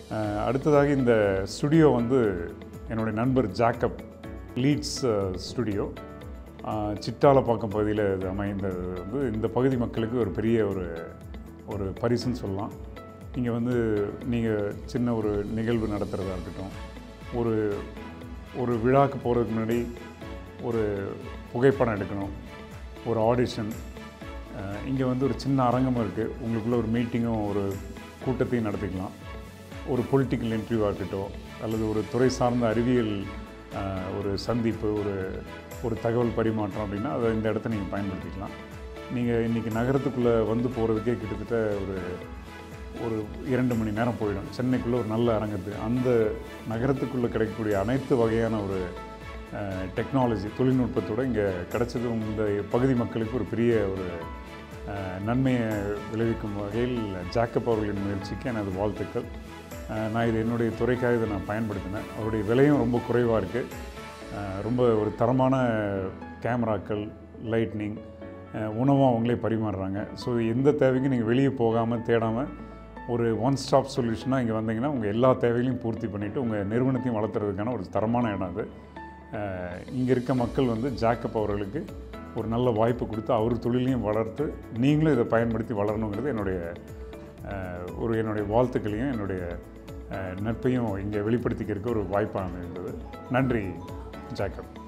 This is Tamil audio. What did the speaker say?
அஹ், அடுத்ததாக இந்த ஸ்டுடியோ வந்து என்னுடைய நண்பர் ஜாக்கப் லீட்ஸ் ஸ்டுடியோ சிட்டாலப்பாக்கம் பகுதியில் இது அமைந்தது வந்து இந்த பகுதி மக்களுக்கு ஒரு பெரிய ஒரு ஒரு பரிசுன்னு சொல்லலாம் இங்கே வந்து நீங்கள் சின்ன ஒரு நிகழ்வு நடத்துகிறதா இருக்கட்டும் ஒரு ஒரு விழாக்கு போகிறதுக்கு முன்னாடி ஒரு புகைப்படம் எடுக்கணும் ஒரு ஆடிஷன் இங்கே வந்து ஒரு சின்ன அரங்கம் இருக்குது உங்களுக்குள்ள ஒரு மீட்டிங்கும் ஒரு கூட்டத்தையும் நடத்திக்கலாம் ஒரு பொலிட்டிக்கல் இன்டர்வியூவாக இருக்கட்டும் அல்லது ஒரு துறை சார்ந்த அறிவியல் அஹ், ஒரு சந்திப்பு ஒரு ஒரு தகவல் பரிமாற்றம் அப்படின்னா அதை இந்த இடத்த நீங்கள் பயன்படுத்திக்கலாம் நீங்கள் இன்றைக்கி நகரத்துக்குள்ளே வந்து போகிறதுக்கே கிட்டத்தட்ட ஒரு ஒரு இரண்டு மணி நேரம் போயிடும் சென்னைக்குள்ளே ஒரு நல்ல அரங்கத்து அந்த நகரத்துக்குள்ளே கிடைக்கக்கூடிய அனைத்து வகையான ஒரு டெக்னாலஜி தொழில்நுட்பத்தோடு இங்கே கிடைச்சது இந்த பகுதி மக்களுக்கு ஒரு பெரிய ஒரு அஹ், நன்மையை விளைவிக்கும் வகையில் ஜாக்கப் அவர்களின் முயற்சிக்கு எனது வாழ்த்துக்கள் அஹ், நான் இது என்னுடைய துறைக்காக இதை நான் பயன்படுத்தினேன் அவருடைய விலையும் ரொம்ப குறைவாக இருக்குது ரொம்ப ஒரு தரமான கேமராக்கள் லைட்னிங் உணவும் அவங்களே பரிமாறுறாங்க ஸோ எந்த தேவைக்கும் நீங்கள் வெளியே போகாமல் தேடாமல் ஒரு ஒன் ஸ்டாப் சொல்யூஷனாக இங்கே வந்தீங்கன்னா உங்கள் எல்லா தேவைகளையும் பூர்த்தி பண்ணிவிட்டு உங்கள் நிறுவனத்தையும் வளர்த்துறதுக்கான ஒரு தரமான இடம் அது இங்கே இருக்க மக்கள் வந்து ஜாக்கப் அவர்களுக்கு ஒரு நல்ல வாய்ப்பு கொடுத்து அவர் தொழிலையும் வளர்த்து நீங்களும் இதை பயன்படுத்தி வளரணுங்கிறது என்னுடைய அஹ், ஒரு என்னுடைய வாழ்த்துக்களையும் என்னுடைய அஹ், நட்பையும் இங்கே வெளிப்படுத்திக்கிறதுக்கு ஒரு வாய்ப்பாக அமைந்தது நன்றி ஜாக்கப்